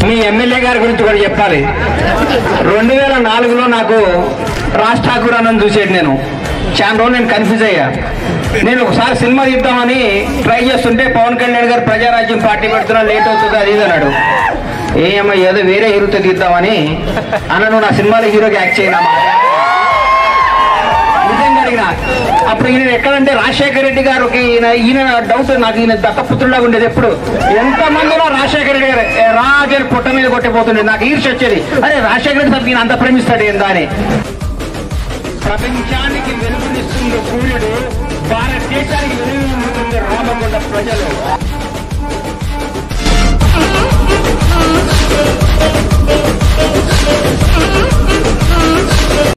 మీ MLA గారి గురించి కూడా చెప్పాలి రెండు వేల నాలుగులో నాకు రాజ్ ఠాకూర్ అన్నను చూసేది నేను చాలా రోజులు నేను కన్ఫ్యూజ్ అయ్యా నేను ఒకసారి సినిమా తీద్దామని ట్రై చేస్తుంటే పవన్ కళ్యాణ్ గారు ప్రజారాజ్యం పార్టీ పెడుతున్నా లేట్ అవుతుంది అది ఇది అన్నాడు ఏమో ఏదో వేరే హీరోతో తీద్దామని అన్న నువ్వు నా సినిమాలో హీరోకి యాక్ట్ చేయనా నిజంగా అడిగిన అప్పుడు ఈయన ఎక్కడంటే రాజశేఖర రెడ్డి గారికి ఈయన ఈయన డౌట్ నాకు ఈయన దత్తపుత్రులాగా ఉండేది ఎప్పుడు ఎంత మందిలో రాజశేఖర రెడ్డి గారు "ఏ, రాజని పుట్ట మీద కొట్టిపోతుండే నాకు ఈర్ష్య వచ్చేది అరే రాజశేఖర రెడ్డి సార్ ఈయన అంత ప్రేమిస్తాడు ఏందా అని ప్రపంచానికి వెలుగునిస్తుంది సూర్యుడు భారతదేశానికి వెలుగునిస్తుంది రామకొండ ప్రజలు